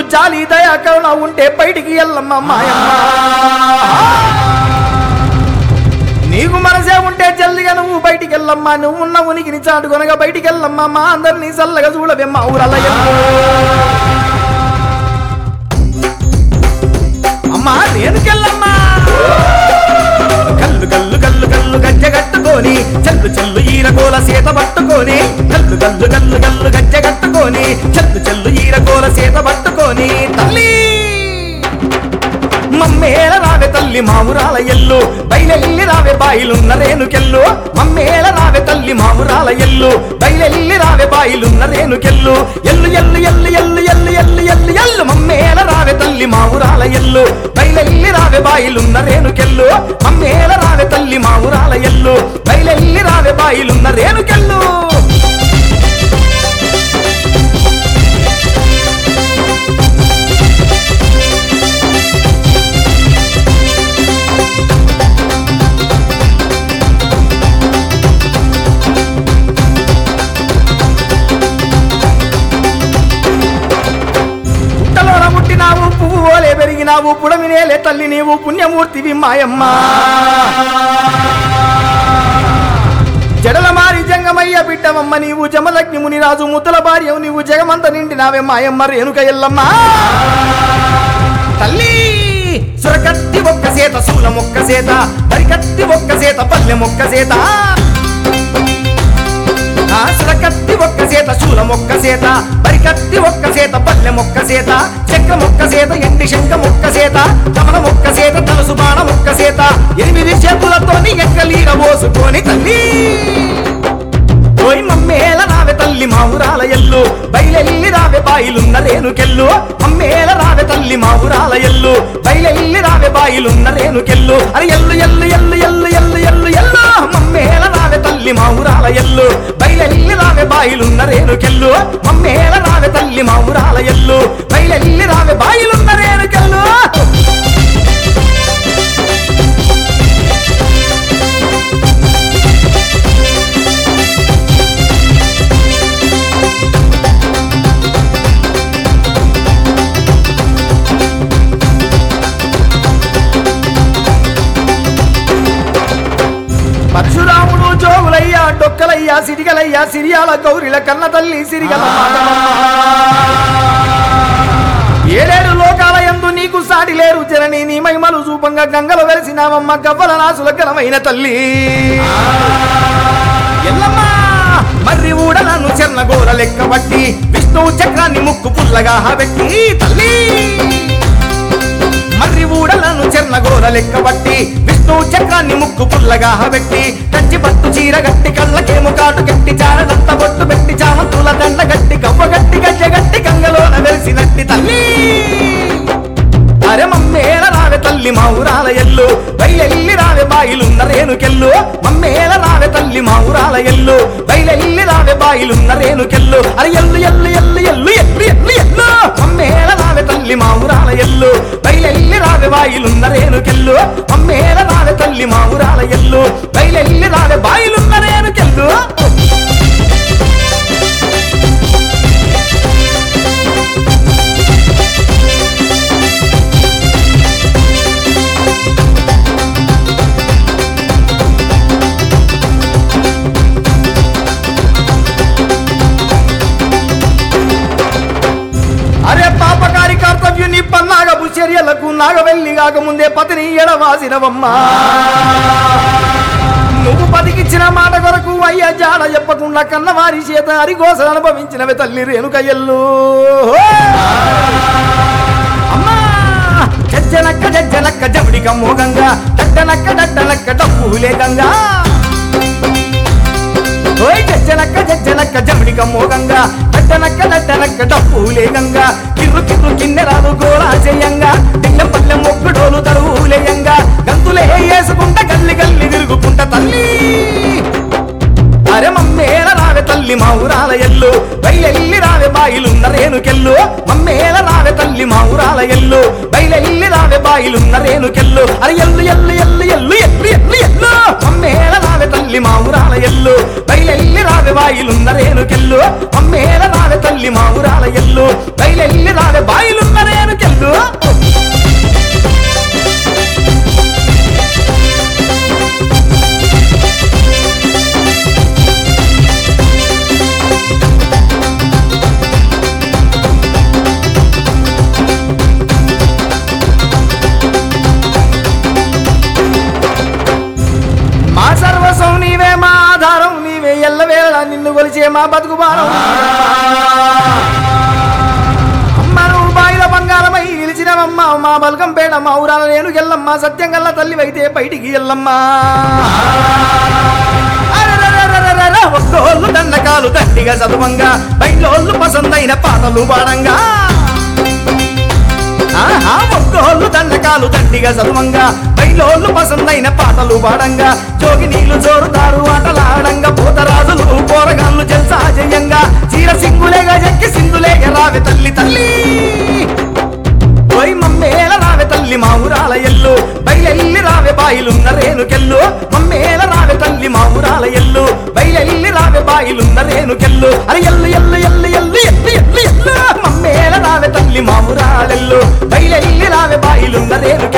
జాలి దయా కరుణ ఉంటే బయటికి ఎల్లమ్మ మాయమ్మ నీకు మనసే ఉంటే జల్దిగా నువ్వు బయటికి వెళ్ళమ్మా నువ్వు ఉన్న ఉనికిని చాటుకొనగా బయటికి వెళ్ళమ్మా మా అందరినీ చల్లగా చూడవేమ్మా ఊరల్ల అమ్మా రేణుకెళ్ళమ్మా కల్లు కల్లు కల్లు కల్లు గజ్జె కట్టుకొని చెల్లు చెల్లు ఈరగోల సీత పట్టుకొని కల్లు కల్లు కల్లు కల్లు గజ్జె కట్టుకొని చెల్లు చెల్లు ఈరగోల సీత పట్టుకొని తల్లి మమ్మేల రావే తల్లి మావురాల ఎల్లు బయలెల్లి రావే బాయిలున్న రేణుకెల్లు మమ్మేల రావే తల్లి మావురాల ఎల్లు బయలెల్లి రావే బాయిలున్న రేణుకెల్లు ఎల్లు ఎల్లు ఎల్లు ఎల్లు ఎల్లు ఎల్లు ఎల్లు ఎల్లు మమ్మేల రావే తల్లి మావురాల ఎల్లు బయలెల్లి రావే బాయిలున్న రేణుకెల్లు మమ్మేల రావే తల్లి మావురాల ఎల్లు బయలెల్లి రావే బాయిలున్న రేణుకెల్లు పుట్టలోన పుట్టినావు పువ్వు ఓలే పెరిగినావు పుడమినేలే తల్లి నీవు పుణ్యమూర్తివి మాయమ్మ జడల మారి జంగమయ్య బిడ్డవమ్మ నీవు జమలగ్ని మునిరాజు ముద్దల భార్యవు నీవు జగమంత నిండినావే మాయమ్మ రేణుక ఎల్లమ్మ తల్లి సురకత్తి ఒక్క సేత శూల మొక్క సేత పరికత్తి ఒక్క సేత పల్లె మొక్క సేత ఆసరకత్తి ఒక్క సేత శూల మొక్క సేత పరికత్తి ఒక్క సేత పల్లె మొక్క సేత చెక్క మొక్క సేత ఎండి శంఖ మొక్క సేత కమల మొక్క సేత తలసు బాణ మొక్క సేత ఎనిమిది చేతులతోని ఎక్కలీర పోసుకొని తల్లి ఓయ్ మమ్మేల రావె తల్లి మావురాల ఎల్లు బయలెల్లి రావె బాయిలున్న రేణుకెల్లు మమ్మేల రావె తల్లి మావురాల ఎల్లు బయలెల్లి రావె బాయిలున్న రేణుకెల్లు అరే ఎల్లు ఎల్లు ఎల్లు ఎల్లు ఎల్లు ఎల్లు ఎల్లు మమ్మేల రావె తల్లి మావురాల ఎల్లు బయలెల్లి రావె బాయిలున్న రేణుకెల్లు మమ్మేల రావె తల్లి మావురాల ఎల్లు బయలెల్లి రావె బాయిలున్న రేణుకెల్లు పరశురాముడు జోగులయ్యా డొక్కలయ్యా సిరిగలయ్యా సిరియాల గౌరిల కన్న తల్లి సిరిగల ఏడేడు లోకాల యందు నీకు సాటి లేరు జనని నీ మహిమలు చూపంగా గంగలు వెలిసినావమ్మ గవ్వల నాసుల గలమైన తల్లి ఎల్లమ్మ మర్రి ఊడలను చెర్ల గోర లెక్క బట్టి విష్ణువు చక్రాన్ని ముక్కు పుల్లగా పెట్టి తల్లి మర్రి ఊడలను చెర్నగోర లెక్క బట్టి విష్ణు చక్రాన్ని ముక్కు పుల్లగా పెట్టి కంచి పట్టు చీర గట్టి కళ్ళకేము కాటు గట్టి చారదంత బొట్టు పెట్టి చామంతుల దండ గట్టి కవ్వ గట్టి గజ్జ గట్టి గంగలోన వెలిసినట్టి తల్లి అరే మమ్మేల రావే తల్లి మా ఊరాల ఎల్లు బయలెల్లి రావే బాయిలున్న రేణుకెల్లు మమ్మేల రావే తల్లి మా ఊరాల ఎల్లు బయలెల్లి రావే బాయిలున్న రేణుకెల్లు అరే ఎల్లు ఎల్లు ఎల్లు ఎల్లు ఎల్లు ఎల్లు ఎల్లు మమ్మేల రావే తల్లి మా ఊరాల ఎల్లు బయలెల్లి రావే బాయిలున్న రేణుకెల్లు మమ్మేల రావే తల్లి మా ఊరాల ఎల్లు బయలెల్లి రావే బాయిలున్న రేణుకెల్లు అరే పాపకారి కర్తవ్యం నీ పన్నాగపు చర్యలకు నాగవెల్లి కాకముందే పతిని ఎడవాసినవమ్మా నువ్వు పతికిచ్చిన మాట కొరకు అయ్యా జాడ చెప్పకుండా కన్నవారి చేత అరిగోస అనుభవించినవి తల్లి రేణుకయ్యల్లు అమ్మా జజ్జనక్క జజ్జనక్క జమిడిక మోగంగా దడ్డనక్క దడ్డనక్క డబ్బులే గంగా ఓయ్ జజ్జనక్క జజ్జనక్క జమిడిక మోగంగా దడ్డనక్క దడ్డనక్క డప్పులే గంగా కిర్రు కిర్రు కిన్నెరాలు గోళా చేయంగా దిల్లెం పల్లెం మొక్కుడోలు తరువులేయంగా గంతులే వేసుకుంట గల్లి గల్లి తిరుగుకుంట తల్లి అరే మమ్మేల రావే తల్లి మా ఊరాల ఎల్లు బయలెల్లి రావే బాయిలున్న రేణుకెల్లు మమ్మేల రావే తల్లి మా ఊరాల ఎల్లు బయలెల్లి రావే బాయిలున్న రేణుకెల్లు అరే ఎల్లు ఎల్లు ఎల్లు ఎల్లు ఎల్లు ఎల్లు ఎల్లు మమ్మేల రావే తల్లి మా ఊరాల ఎల్లు బయలెల్లి రావే బాయిలున్న రేణుకెల్లు మమ్మేల రావే తల్లి మా ఊరాల ఎల్లు బయలెల్లి రావే బాయిలున్న ఎల్లమ్మ మా బల్గం పేడ మా ఊరాల నేను ఎల్లమ్మ సత్యం గల్ల తల్లి అయితే బయటికి ఎల్లమ్మా అరెరెరెరెరెరె, ఒక్కోళ్ళు దండకాలు దండిగా చదువంగా బయటోళ్ళు పసందైన పాటలు పాడంగా ఆహా, ఒక్కోళ్ళు దండకాలు దండిగా చదువంగా బయలోళ్ళు పసందైన పాటలు పాడంగా జోగి నీళ్లు జోరుతారు ఆటలాడంగా పోతరాజులు పోరగాళ్ళు జల్సా జయంగా చీర సింగులేగా జక్కి సింధులేగా రావే తల్లి తల్లి ఓయ్ మమ్మేల రావే తల్లి మా ఊరాల ఎల్లు బయలెల్లి రావే బాయిలున్న రేణుకెల్లు మమ్మేల రావే తల్లి మా ఊరాల ఎల్లు బయలెల్లి రావే బాయిలున్న రేణుకెల్లు అరే ఎల్లు ఎల్లు ఎల్లు ఎల్లు ఎల్లు ఎల్లు ఎల్లు మమ్మేల రావే తల్లి మా ఊరాలెల్లు బయలెల్లి రావే బాయిలున్న రేణుకెల్లు